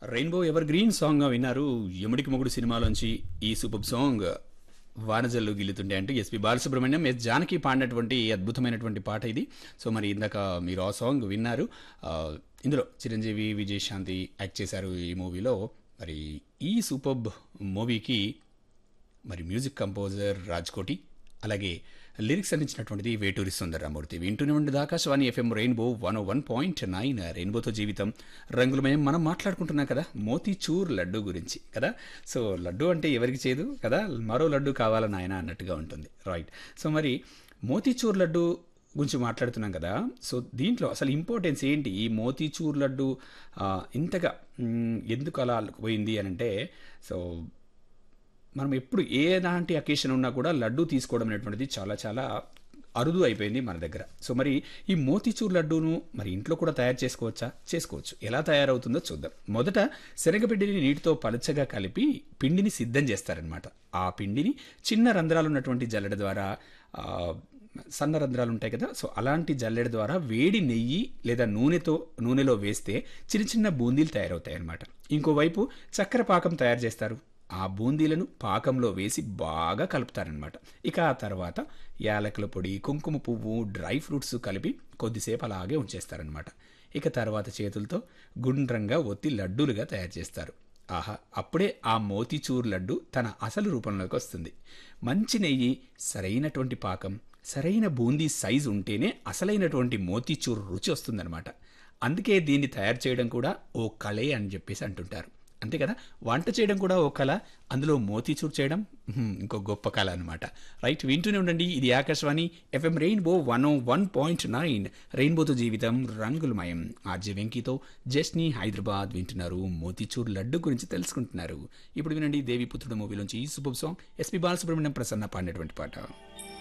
rainbow ever green song విన్నారు యముడికి మొగుడు సినిమాలోంచి ఈ సూపర్ సాంగ్ వానజల్లు గిల్లుతుండే అంటూ ఎస్పి బాలసుబ్రహ్మణ్యం ఎస్ జానకి పాడినటువంటి అద్భుతమైనటువంటి పాట ఇది సో మరి ఇందాక మీరు ఆ సాంగ్ విన్నారు ఆ, ఇందులో చిరంజీవి విజయశాంతి యాక్ట్ చేశారు ఈ మూవీలో మరి ఈ సూపర్ మూవీకి మరి మ్యూజిక్ కంపోజర్ రాజ్కోటి అలాగే లిరిక్స్ అందించినటువంటిది వేటూరి సుందరరామూర్తి వింటూనే ఉండేది Akashvani FM rainbow one one point nine రెయిన్బోతో జీవితం రంగులమయం మనం మాట్లాడుకుంటున్నాం కదా మోతీచూర్ లడ్డు గురించి కదా సో లడ్డు అంటే ఎవరికి చేయదు కదా మరో లడ్డు కావాలని ఆయన అన్నట్టుగా ఉంటుంది రైట్ సో మరి మోతీచూర్ లడ్డు గురించి మాట్లాడుతున్నాం కదా సో దీంట్లో అసలు ఇంపార్టెన్స్ ఏంటి ఈ మోతీచూర్ లడ్డు ఆ, ఇంతగా మ్, ఎందుకు అలా పోయింది అని అంటే సో మనం ఎప్పుడు ఏ ఎలాంటి అకేషన్ ఉన్నా కూడా లడ్డు తీసుకోవడం అనేటువంటిది చాలా చాలా అరుదు అయిపోయింది మన దగ్గర సో మరి ఈ మోతీచూర్ లడ్డూను మరి ఇంట్లో కూడా తయారు చేసుకోవచ్చా చేసుకోవచ్చు ఎలా తయారవుతుందో చూద్దాం మొదట శనగపిండిని నీటితో పలచగా కలిపి పిండిని సిద్ధం చేస్తారనమాట ఆ పిండిని చిన్న రంధ్రాలు ఉన్నటువంటి జల్లెడ ద్వారా ఆ, సన్న రంధ్రాలు ఉంటాయి కదా సో అలాంటి జల్లెడ ద్వారా వేడి నెయ్యి లేదా నూనెతో నూనెలో వేస్తే చిన్న చిన్న బూందీలు తయారవుతాయి అన్నమాట ఇంకోవైపు చక్కెర పాకం తయారు చేస్తారు ఆ బూందీలను పాకంలో వేసి బాగా కలుపుతారనమాట ఇక ఆ తర్వాత యాలకుల పొడి కుంకుమ పువ్వు డ్రై ఫ్రూట్స్ కలిపి కొద్దిసేపు అలాగే ఉంచేస్తారనమాట ఇక తర్వాత చేతులతో గుండ్రంగా ఒత్తి లడ్డూలుగా తయారు చేస్తారు ఆహా అప్పుడే ఆ మోతీచూర్ లడ్డు తన అసలు రూపంలోకి వస్తుంది మంచి నెయ్యి సరైనటువంటి పాకం సరైన బూందీ సైజు ఉంటేనే అసలైనటువంటి మోతీచూర్ రుచి వస్తుందన్నమాట అందుకే దీన్ని తయారు చేయడం కూడా ఓ కళే అని చెప్పేసి అంటుంటారు అంతే కదా వంట చేయడం కూడా ఓ కళ అందులో మోతీచూర్ చేయడం హ్మ్, ఇంకో గొప్ప కళ అనమాట రైట్ వింటూనే ఉండండి ఇది Akashvani FM rainbow one one point nine రెయిన్బోతో జీవితం రంగులమయం ఆర్జే వెంకీతో జస్ని హైదరాబాద్ వింటున్నారు మోతీచూర్ లడ్డు గురించి తెలుసుకుంటున్నారు ఇప్పుడు వినండి దేవి పుత్రుడు మూవీలోంచి ఈ super song S P Balasubrahmanyam Prasanna పాడినటువంటి పాట